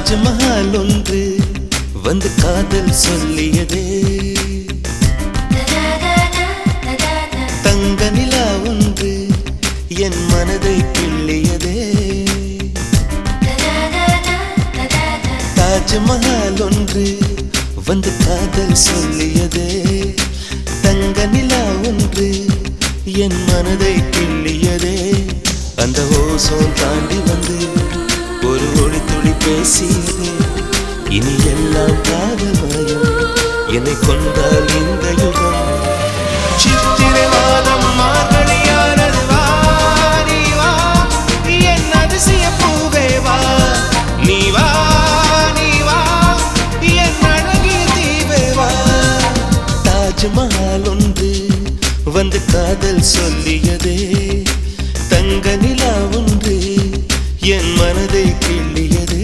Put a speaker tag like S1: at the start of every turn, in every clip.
S1: தாஜ்மஹால் ஒன்று வந்து காதல் சொல்லியதே தங்க நிலா ஒன்று என் மனதை கிள்ளியதே தாஜ்மஹால் ஒன்று வந்து காதல் சொல்லியதே தங்க நிலா ஒன்று என் மனதை கிள்ளியதே அந்த ஓசோன் தாண்டி வந்து ஒரு ஒளி துளி பேசியதே இனி எல்லாம் காதல் மயம் என்னை கொண்டால் இந்த யுகம் சித்திரை மாதம் மார்கழியானது வா நீ வா என் அதிசய பூவே வா நீ வா நீ வா என் அழகிய தீவே வா தாஜ்மஹால் ஒன்று வந்து காதல் சொல்லியதே தங்க நிலா ஒன்று என் மனதை கிள்ளியதே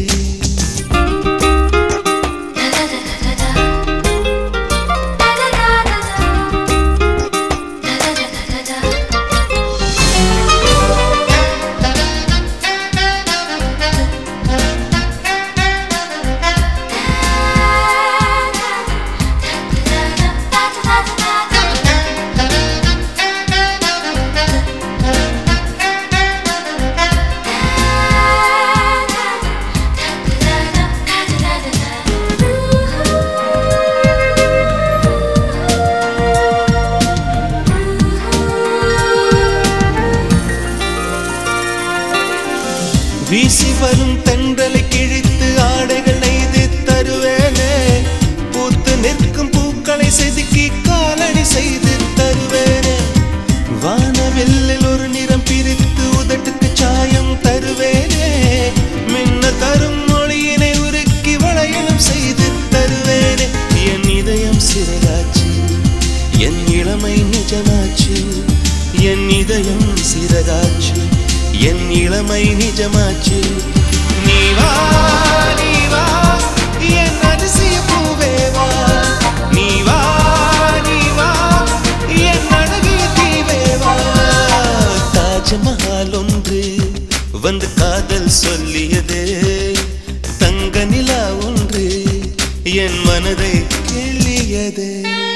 S1: வீசி வரும் தென்றலை கிழித்து ஆடைகள் நெய்து தருவேனே பூத்து நிற்கும் பூக்களை செதுக்கி காலடி செய்து தருவேனே வானவில்லில் ஒரு நிறம் பிரித்து உதட்டுக்கு சாயம் தருவேனே மின்ன தரும் மொழியினை உருக்கி வளையலும் செய்து தருவேனே என் இதயம் சிறகாச்சு என் இளமை நிஜமாச்சு என் இதயம் சிறகாச்சு என் இளமை நிஜமாச்சு நீ வா நீ வா என் அதிசய பூவே வா நீ வா நீ வா என் அழகிய தீவே வா தாஜ்மஹால் ஒன்று வந்து காதல் சொல்லியது தங்க நிலா ஒன்று என் மனதை கிள்ளியது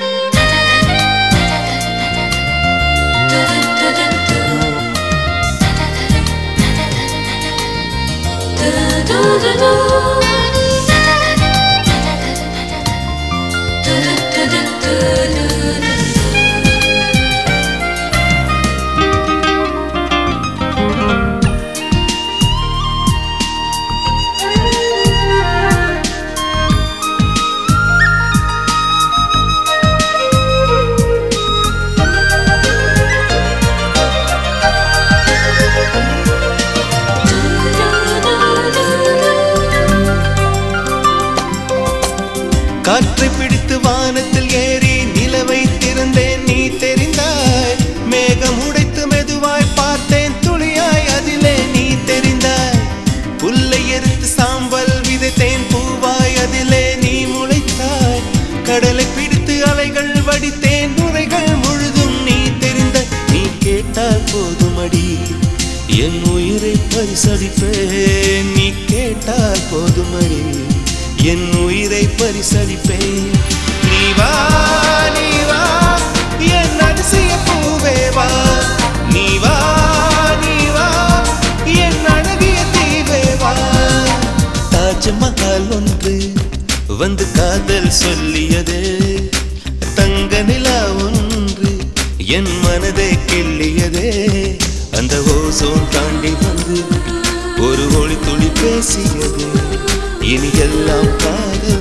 S1: காற்றை பிடித்து வானத்தில் ஏறி நிலவை திறந்தேன் நீ தெரிந்தாய் மேகம் உடைத்து மெதுவாய் பார்த்தேன் துளியாய் அதிலே நீ தெரிந்தாய் புல்லை எரித்து சாம்பல் விதைத்தேன் பூவாய் அதிலே நீ முளைத்தாய் கடலை பிடித்து அலைகள் வடித்தேன் நுரைகள் முழுதும் நீ தெரிந்த நீ கேட்டால் போதுமடி என் உயிரை பரிசளிப்பேன் நீ கேட்டால் போதுமடி என் உயிரை பரிசளிப்பேன் நீ வா நீ வா என் அதிசய பூவே வா நீ வா நீ வா என் அழகிய தீவே வா தாஜ்மஹால் ஒன்று வந்து காதல் சொல்லியது தங்க நிலா ஒன்று என் மனதை கிள்ளியதே அந்த ஓசோன் தாண்டி வந்து ஒரு ஒளி துளி பேசியது இனி எல்லாம் காதல்